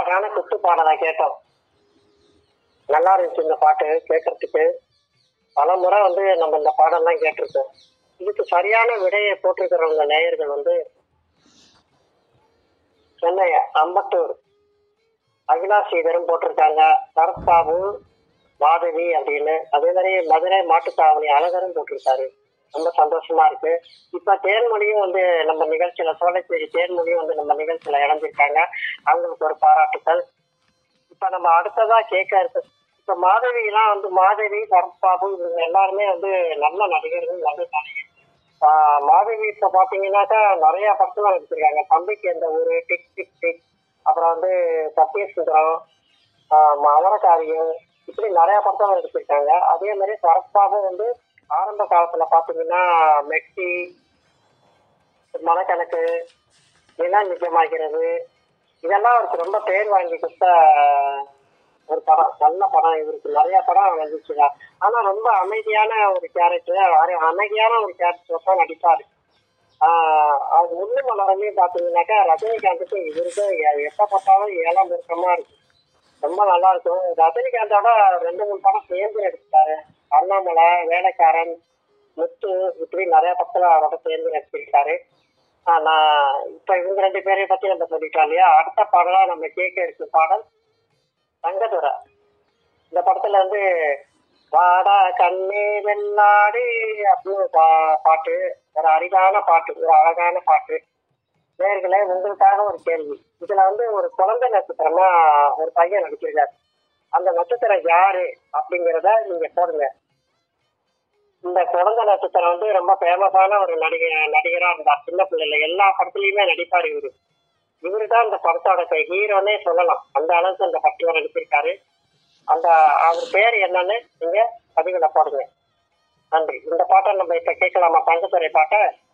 அழகான குத்து பாடலை கேட்டோம் நல்லா இருந்துச்சு இந்த பாட்டு கேட்கறதுக்கு பல முறை வந்து நம்ம இந்த பாடல்லாம் கேட்டிருக்கோம் இதுக்கு சரியான விடையை போட்டிருக்கிறவங்க நேயர்கள் வந்து சென்னை அம்பத்தூர் அகிலாஷ் ஸ்ரீதரும் போட்டிருக்காங்க சரத் பாபு மாதவி அப்படின்னு அதே மாதிரி மதுரை மாட்டுத்தாவணி அழகரும் போட்டிருக்காரு ரொம்ப சந்தோஷமா இருக்கு இப்ப தேன்மொழியும் வந்து நம்ம நிகழ்ச்சியில சோலைச்சேரி தேன்மொழியும் வந்து நம்ம நிகழ்ச்சியில இணைஞ்சிருக்காங்க அவங்களுக்கு ஒரு பாராட்டுக்கள் இப்ப நம்ம அடுத்ததா கேட்க இருக்கு இப்ப மாதவி எல்லாம் வந்து மாதவி சரத் பாபு இவங்க எல்லாருமே வந்து நல்ல நடிகர்கள் நல்ல நடிகர் ஆஹ் மாதவி இப்ப பாத்தீங்கன்னாக்கா நிறைய படத்துல நடிச்சிருக்காங்க தம்பிக்கு எந்த ஊரு டிக் டிக் டிக் அப்புறம் வந்து சத்யசுந்தரம் ஆஹ் அமரகாரியம் இப்படி நிறைய படத்துல நடிச்சிருக்காங்க அதே மாதிரி சரத்பாபும் வந்து ஆரம்ப காலத்துல பாத்தீங்கன்னா மெட்டி மனக்கணக்கு நிலா நிஜமாகிறது இதெல்லாம் அவருக்கு ரொம்ப பேர் வாங்கி கொடுத்த ஒரு படம் நல்ல படம் இவருக்கு நிறைய படம் வந்துச்சுங்க ஆனா ரொம்ப அமைதியான ஒரு கேரக்டர் அமைதியான ஒரு கேரக்டர் தான் நடிப்பாரு ஆஹ் அது முள்ளு மலரமே பாத்தீங்கன்னாக்கா ரஜினிகாந்துக்கு இவருக்கு எ- எப்ப பார்த்தாலும் ஏழாம் நிறுத்தமா இருக்கு ரொம்ப நல்லா இருக்கும் ரஜினிகாந்தோட ரெண்டு மூணு படம் சேர்ந்து நடிச்சிட்டாரு அண்ணாமலை வேலைக்காரன் முத்து இப்படி நிறைய படத்துல அவரோட சேர்ந்து நடிச்சிருக்காரு ஆஹ் நான் இப்ப இவங்க ரெண்டு பேரையும் பத்தி நம்ம சொல்லிட்டோம் இல்லையா அடுத்த பாடலா நம்ம கேட்க இருக்கு பாடல் தங்கதுரை இந்த படத்துல வந்து வாடா கண்ணே வெள்ளாடி அப்படின்னு பா- பாட்டு ஒரு அரிதான பாட்டு ஒரு அழகான பாட்டு நேர்களே உங்களுக்காக ஒரு கேள்வி இதுல வந்து ஒரு குழந்தை நட்சத்திரமா ஒரு பையன் நடிச்சிருக்காரு அந்த நட்சத்திரம் யாரு அப்படிங்கிறத நீங்க போடுங்க இந்த குழந்தை நட்சத்திரம் வந்து ரொம்ப ஃபேமஸான ஒரு நடிகை நடிகரா இருந்தார் சின்ன பிள்ளைல எல்லா படத்துலயுமே நடிப்பார் இவரு இவரு தான் இந்த படத்தோட ஹீரோனே சொல்லலாம் அந்த அளவுக்கு அந்த படத்துல நடிச்சிருக்காரு அந்த அவர் பேர் என்னன்னு நீங்க பதிவுல போடுங்க நன்றி இந்த பாட்டை நம்ம இப்ப கேட்கலாமா தங்கத்துறை பாட்டை